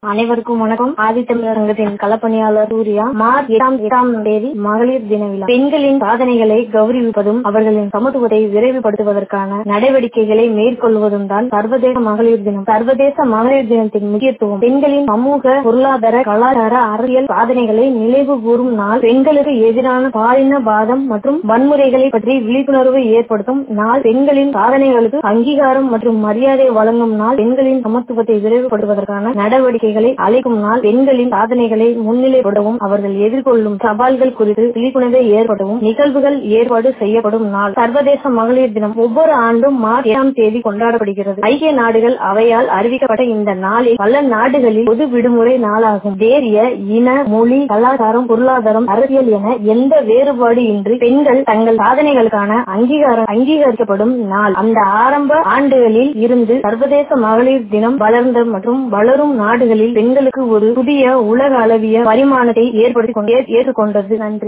அனைவருக்கும் வணக்கம் ஆதித்தமிழர் சங்கத்தின் களப்பணியாளர் சூர்யா மார்ச் எட்டாம் எட்டாம் தேதி மகளிர் தின விழா பெண்களின் சாதனைகளை கௌரவிப்பதும் அவர்களின் சமத்துவத்தை விரைவுபடுத்துவதற்கான நடவடிக்கைகளை மேற்கொள்வதும் தான் சர்வதேச மகளிர் தினம் சர்வதேச மகளிர் தினத்தின் முக்கியத்துவம் பெண்களின் சமூக பொருளாதார கலாச்சார அரசியல் சாதனைகளை நினைவு கூறும் நாள் பெண்களுக்கு எதிரான பாலின பாதம் மற்றும் வன்முறைகளை பற்றி விழிப்புணர்வு ஏற்படுத்தும் நாள் பெண்களின் சாதனைகளுக்கு அங்கீகாரம் மற்றும் மரியாதை வழங்கும் நாள் பெண்களின் சமத்துவத்தை விரைவுபடுத்துவதற்கான நடவடிக்கைகளை அழைக்கும் நாள் பெண்களின் சாதனைகளை முன்னிலைப்படுத்தவும் அவர்கள் எதிர்கொள்ளும் சவால்கள் குறித்து விழிப்புணர்வை ஏற்படுத்தவும் நிகழ்வுகள் ஏற்பாடு செய்யப்படும் நாள் சர்வதேச மகளிர் தினம் ஒவ்வொரு ஆண்டும் மார்ச் ஏழாம் தேதி கொண்டாடப்படுகிறது ஐக்கிய நாடுகள் அவையால் அறிவிக்கப்பட்ட இந்த நாளில் பல நாடுகளில் பொது விடுமுறை நாளாகும் தேசிய இன மொழி கலாச்சாரம் பொருளாதாரம் அரசியல் என எந்த வேறுபாடு இன்றி பெண்கள் தங்கள் சாதனைகளுக்கான அங்கீகாரம் அங்கீகரிக்கப்படும் நாள் அந்த ஆரம்ப ஆண்டுகளில் இருந்து சர்வதேச மகளிர் தினம் வளர்ந்த மற்றும் வளரும் நாடுகளில் பெண்களுக்கு ஒரு புதிய உலக அளவிய பரிமாணத்தை ஏற்படுத்தி ஏற்றுக்கொண்டது நன்றி